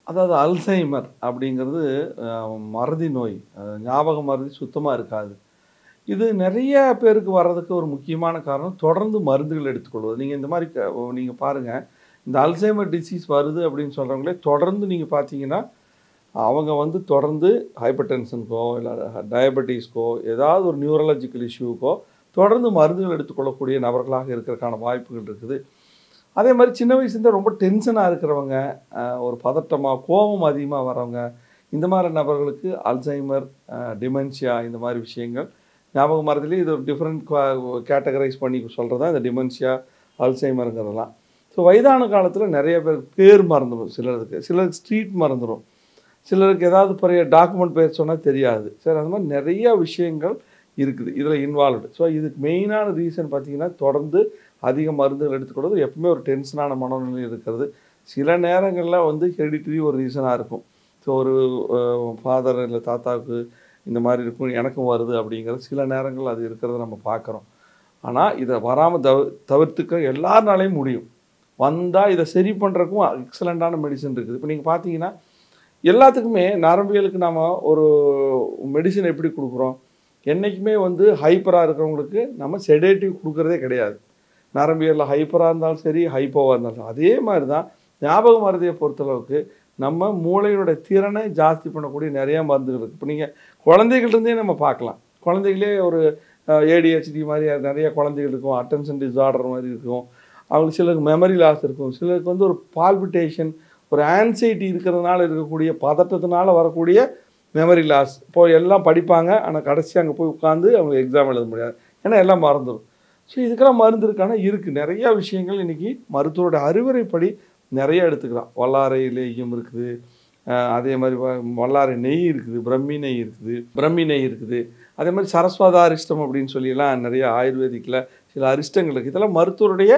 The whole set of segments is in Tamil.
அதாவது அல்சைமர் அப்படிங்கிறது அஹ், மறதி நோய் அஹ், ஞாபக மறதி சுத்தமாக இருக்காது இது நிறைய பேருக்கு வர்றதுக்கு ஒரு முக்கியமான காரணம் தொடர்ந்து மருந்துகள் எடுத்துக்கொள்வது நீங்கள் இந்த மாதிரி நீங்கள் பாருங்கள் இந்த அல்சைமர் டிசீஸ் வருது அப்படின்னு சொல்கிறவங்களே தொடர்ந்து நீங்கள் பார்த்தீங்கன்னா அவங்க வந்து தொடர்ந்து ஹைப்பர் டென்ஷனுக்கோ இல்லை டயபெட்டிஸ்க்கோ ஏதாவது ஒரு நியூரலாஜிக்கல் இஷ்யூக்கோ தொடர்ந்து மருந்துகள் எடுத்துக்கொள்ளக்கூடிய நபர்களாக இருக்கிறதுக்கான வாய்ப்புகள் இருக்குது அதே மாதிரி சின்ன வயசுலேருந்து ரொம்ப டென்ஷனாக இருக்கிறவங்க அஹ், ஒரு பதட்டமாக கோபம் அதிகமாக வரவங்க இந்த மாதிரி நபர்களுக்கு அல்சைமர் டிமென்ஷியா இந்த மாதிரி விஷயங்கள் ஞாபக மரத்துலேயே இது ஒரு டிஃப்ரெண்ட் கேட்டகரைஸ் பண்ணி சொல்கிறது தான் இந்த டிமென்ஷியா அல்சைமருங்கிறதெல்லாம் ஸோ வயதான காலத்தில் நிறைய பேர் பேர் மறந்துடும் சிலருக்கு சிலருக்கு ஸ்ட்ரீட் மறந்துடும் சிலருக்கு ஏதாவது பெரிய டாக்குமெண்ட் பேர் சொன்னால் தெரியாது சரி அந்த மாதிரி நிறைய விஷயங்கள் இருக்குது இதில் இன்வால்வ்டு ஸோ இதுக்கு மெயினான ரீசன் பார்த்தீங்கன்னா தொடர்ந்து அதிக மருந்துகள் எடுத்துக்கிறது எப்பவுமே ஒரு டென்ஷனான மனநிலை இருக்கிறது சில நேரங்களில் வந்து ஹெரிடிட்டரி ஒரு ரீசனாக இருக்கும் ஸோ ஒரு ஃபாதர் இல்லை தாத்தாவுக்கு இந்த மாதிரி இருக்கும் எனக்கும் வருது அப்படிங்கிறது சில நேரங்கள் அது இருக்கிறத நம்ம பார்க்குறோம் ஆனால் இதை வராமல் தவ தவிர்த்துக்க எல்லாருனாலையும் முடியும் வந்தால் இதை சரி பண்ணுறதுக்கும் எக்ஸலண்ட்டான மெடிசன் இருக்குது இப்போ நீங்கள் பார்த்தீங்கன்னா எல்லாத்துக்குமே நரம்பியலுக்கு நாம் ஒரு மெடிசன் எப்படி கொடுக்குறோம் என்றைக்குமே வந்து ஹைப்பராக இருக்கிறவங்களுக்கு நம்ம செடேட்டிவ் கொடுக்குறதே கிடையாது நரம்பியலில் ஹைப்பராக இருந்தாலும் சரி ஹைப்போவாக இருந்தாலும் சரி. அதே மாதிரி தான் ஞாபக மருதியை பொறுத்தளவுக்கு நம்ம மூளையோட திறனை ஜாஸ்தி பண்ணக்கூடிய நிறைய மருந்துகள் இருக்குது இப்போ நீங்கள் குழந்தைகள்லேருந்தே நம்ம பார்க்கலாம் குழந்தைகளே ஒரு ஏடிஹெச்டி மாதிரி நிறைய குழந்தைகள் இருக்கும் அட்டென்ஷன் டிஸார்டர் மாதிரி இருக்கும் அவங்களுக்கு சிலருக்கு மெமரி லாஸ் இருக்கும் சிலருக்கு வந்து ஒரு பால்பிட்டேஷன் ஒரு ஆன்சைட்டி இருக்கிறதுனால இருக்கக்கூடிய பதட்டத்தினால வரக்கூடிய மெமரி லாஸ் இப்போ எல்லாம் படிப்பாங்க ஆனால் கடைசி அங்கே போய் உட்காந்து அவங்க எக்ஸாம் எழுத முடியாது ஏன்னா எல்லாம் மறந்துடும் ஸோ இதுக்கெல்லாம் மருந்து இருக்கான இருக்குது நிறைய விஷயங்கள் இன்றைக்கி மருத்துவரோட அறிவுரைப்படி நிறைய எடுத்துக்கலாம் வல்லாரை லேகியம் இருக்குது அஹ் அதே மாதிரி வ- வல்லாரை நெய் இருக்குது பிரம்மி நெய் இருக்குது பிரம்மி நெய் இருக்குது அதே மாதிரி சரஸ்வத அரிஷ்டம் அப்படின்னு சொல்லிலாம் நிறைய ஆயுர்வேதிக்கில் சில அரிஷ்டங்கள் இருக்குது இதெல்லாம் மருத்துவருடைய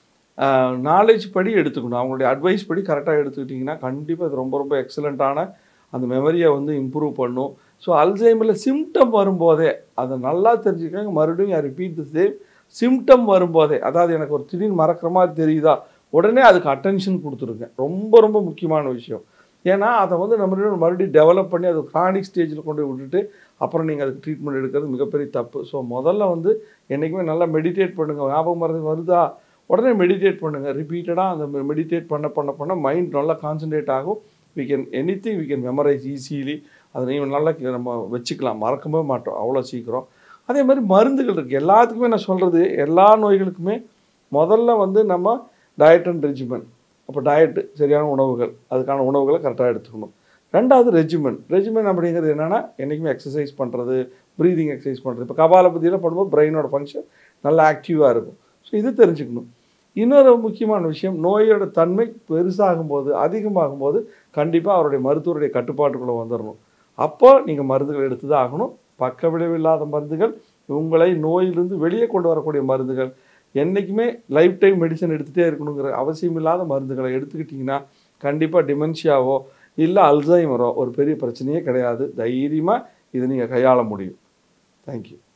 நாலேஜ் படி எடுத்துக்கணும் அவங்களுடைய அட்வைஸ் படி கரெக்டாக எடுத்துக்கிட்டிங்கன்னா கண்டிப்பாக இது ரொம்ப ரொம்ப எக்ஸலண்ட்டான அந்த மெமரியை வந்து இம்ப்ரூவ் பண்ணும் ஸோ அல்சைமரில் சிம்டம் வரும்போதே அதை நல்லா தெரிஞ்சுக்கங்க மறுபடியும் ரிப்பீட் தி சேம் சிம்டம் வரும்போதே அதாவது எனக்கு ஒரு திடீர்னு மறக்கிற மாதிரி தெரியுதா உடனே அதுக்கு அட்டென்ஷன் கொடுத்துருங்க ரொம்ப ரொம்ப முக்கியமான விஷயம் ஏன்னா அதை வந்து நம்ம மறுபடியும் டெவலப் பண்ணி அது கிரானிக் ஸ்டேஜில் கொண்டு போய் விட்டுட்டு அப்புறம் நீங்கள் அதுக்கு ட்ரீட்மெண்ட் எடுக்கிறது மிகப்பெரிய தப்பு ஸோ முதல்ல வந்து என்றைக்குமே நல்லா மெடிடேட் பண்ணுங்கள் ஞாபகம் மருந்து வருதா உடனே மெடிடேட் பண்ணுங்கள் ரிப்பீட்டடாக அந்த மெடிடேட் பண்ண பண்ண பண்ண மைண்ட் நல்லா கான்சன்ட்ரேட் ஆகும் we can anything we can memorise easily அதை நீங்கள் நல்லா கே- நம்ம வச்சுக்கலாம் மறக்கவே மாட்டோம் அவ்வளோ சீக்கிரம் அதே மாதிரி மருந்துகள் இருக்குது எல்லாத்துக்குமே நான் சொல்கிறது எல்லா நோய்களுக்குமே முதல்ல வந்து நம்ம டயட் அண்ட் ரெஜிமெண்ட் அப்போ டயட்டு சரியான உணவுகள் அதுக்கான உணவுகளை கரெக்டாக எடுத்துக்கணும் ரெண்டாவது ரெஜிமெண்ட் ரெஜிமெண்ட் அப்படிங்கிறது என்னென்னா என்றைக்குமே எக்ஸசைஸ் பண்ணுறது ப்ரீதிங் எக்ஸசைஸ் பண்ணுறது இப்போ கபாலபதியில் பண்ணும்போது பிரெயினோட ஃபங்க்ஷன் நல்லா ஆக்டிவாக இருக்கும் ஸோ இது தெரிஞ்சுக்கணும் இன்னொரு முக்கியமான விஷயம் நோயோட தன்மை பெருசாகும்போது அதிகமாகும்போது கண்டிப்பாக அவருடைய மருத்துவருடைய கட்டுப்பாட்டுக்குள்ளே வந்துடணும் அப்போ நீங்கள் மருந்துகள் எடுத்து தான் ஆகணும் பக்க விளைவில்லாத மருந்துகள் உங்களை நோயிலிருந்து வெளியே கொண்டு வரக்கூடிய மருந்துகள் என்றைக்குமே லைஃப் டைம் மெடிசன் எடுத்துகிட்டே இருக்கணுங்கிற அவசியம் இல்லாத மருந்துகளை எடுத்துக்கிட்டிங்கன்னா கண்டிப்பாக டிமென்ஷியாவோ இல்லை அல்சைமரோ ஒரு பெரிய பிரச்சனையே கிடையாது தைரியமாக இதை நீங்கள் கையாள முடியும் தேங்க்யூ